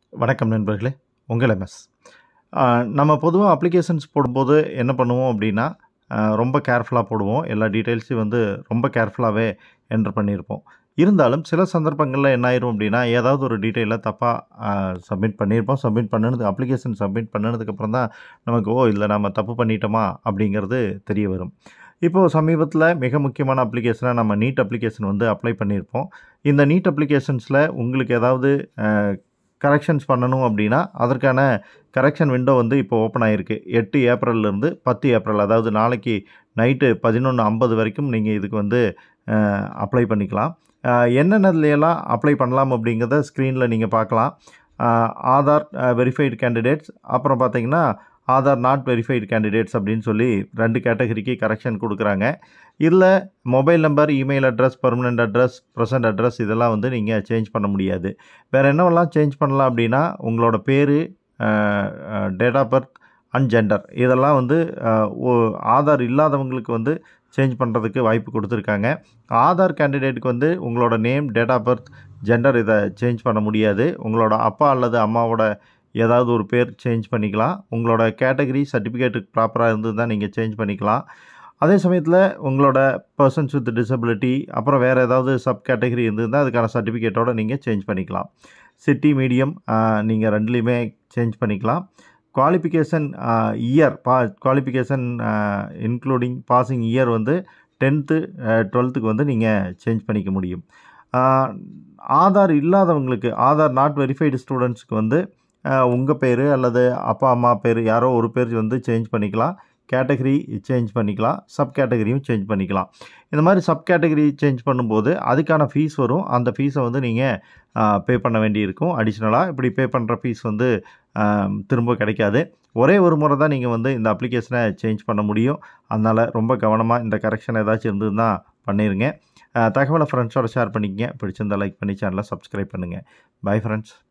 வணக்கம் நண்பர்களே உங்கள் எம்எஸ் நம்ம பொதுவாக அப்ளிகேஷன்ஸ் போடும்போது என்ன பண்ணுவோம் அப்படின்னா அஹ், ரொம்ப கேர்ஃபுல்லாக போடுவோம் எல்லா டீட்டெயில்ஸையும் வந்து ரொம்ப கேர்ஃபுல்லாகவே என்டர் பண்ணியிருப்போம் இருந்தாலும் சில சந்தர்ப்பங்களில் என்ன ஆயிரும் அப்படின்னா ஏதாவது ஒரு டீட்டெயிலை தப்பாக சப்மிட் பண்ணியிருப்போம் சப்மிட் பண்ணினது அப்ளிகேஷன் சப்மிட் பண்ணினதுக்கப்புறம் தான் நமக்கு ஓ இல்லை நம்ம தப்பு பண்ணிட்டோமா அப்படிங்கிறது தெரிய வரும் இப்போது சமீபத்தில் மிக முக்கியமான அப்ளிகேஷனாக நம்ம நீட் அப்ளிகேஷன் வந்து அப்ளை பண்ணியிருப்போம் இந்த நீட் அப்ளிகேஷன்ஸில் உங்களுக்கு ஏதாவது கரெக்ஷன்ஸ் பண்ணணும் அப்படின்னா அதற்கான கரெக்ஷன் விண்டோ வந்து இப்போ ஓப்பன் ஆகிருக்கு எட்டு ஏப்ரல்லேருந்து பத்து ஏப்ரல் அதாவது நாளைக்கு நைட்டு பதினொன்று ஐம்பது வரைக்கும் நீங்கள் இதுக்கு வந்து அப்ளை பண்ணிக்கலாம் அஹ், என்னென்னதுலையெல்லாம் அப்ளை பண்ணலாம் அப்படிங்கிறத ஸ்க்ரீனில் நீங்கள் பார்க்கலாம் அஹ், ஆதார் வெரிஃபைடு கேண்டிடேட்ஸ் அப்புறம் பார்த்தீங்கன்னா ஆதார் நாட் வெரிஃபைடு கேண்டிடேட்ஸ் அப்படின்னு சொல்லி ரெண்டு கேட்டகரிக்கு கரெக்ஷன் கொடுக்குறாங்க இதில் mobile number email address permanent address present address இதெல்லாம் வந்து நீங்கள் சேஞ்ச் பண்ண முடியாது வேறு என்னவெல்லாம் சேஞ்ச் பண்ணலாம் அப்படின்னா உங்களோட பேர் date of birth and gender இதெல்லாம் வந்து அஹ், ஓ- ஆதார் இல்லாதவங்களுக்கு வந்து சேஞ்ச் பண்ணுறதுக்கு வாய்ப்பு கொடுத்துருக்காங்க ஆதார் கேண்டிடேட்டுக்கு வந்து உங்களோட name date of birth gender இதை சேஞ்ச் பண்ண முடியாது உங்களோட அப்பா அல்லது அம்மாவோட ஏதாவது ஒரு பேர் சேஞ்ச் பண்ணிக்கலாம் உங்களோட கேட்டகரி சர்டிஃபிகேட்டுக்கு ப்ராப்பராக இருந்து தான் நீங்கள் சேஞ்ச் பண்ணிக்கலாம் அதே சமயத்தில் உங்களோட பர்சன்ஸ் வித் டிசபிலிட்டி அப்புறம் வேறு ஏதாவது சப் கேட்டகரி இருந்ததுன்னா அதுக்கான சர்டிஃபிகேட்டோட நீங்கள் சேஞ்ச் பண்ணிக்கலாம் சிட்டி மீடியம் நீங்கள் ரெண்டுலேயுமே சேஞ்ச் பண்ணிக்கலாம் குவாலிஃபிகேஷன் இயர் பா குவாலிஃபிகேஷன் இன்க்ளூடிங் பாசிங் இயர் வந்து டென்த்து டுவெல்த்துக்கு வந்து நீங்கள் சேஞ்ச் பண்ணிக்க முடியும் ஆஹ், ஆதார் இல்லாதவங்களுக்கு ஆதார் நாட் வெரிஃபைடு ஸ்டூடெண்ட்ஸ்க்கு வந்து உங்கள் பேர் அல்லது அப்பா அம்மா பேர் யாரோ ஒரு பேர் வந்து சேஞ்ச் பண்ணிக்கலாம் கேட்டகரி சேஞ்ச் பண்ணிக்கலாம் சப் கேட்டகரியும் சேஞ்ச் பண்ணிக்கலாம் இந்த மாதிரி சப் கேட்டகரி சேஞ்ச் பண்ணும்போது அதுக்கான ஃபீஸ் வரும் அந்த ஃபீஸை வந்து நீங்கள் பே பண்ண வேண்டியிருக்கும் அடிஷ்னலாக இப்படி பே பண்ணுற ஃபீஸ் வந்து ஆம், திரும்ப கிடைக்காது ஒரே ஒரு முறை தான் நீங்கள் வந்து இந்த அப்ளிகேஷனை சேஞ்ச் பண்ண முடியும் அதனால் ரொம்ப கவனமாக இந்த கரெக்ஷன் ஏதாச்சும் இருந்ததுன்னா பண்ணிடுங்க அஹ், தகவலை ஃப்ரெண்ட்ஸோட ஷேர் பண்ணிக்கங்க பிடிச்சிருந்தா லைக் பண்ணி சேனலை சப்ஸ்கிரைப் பண்ணுங்கள் பை ஃப்ரெண்ட்ஸ்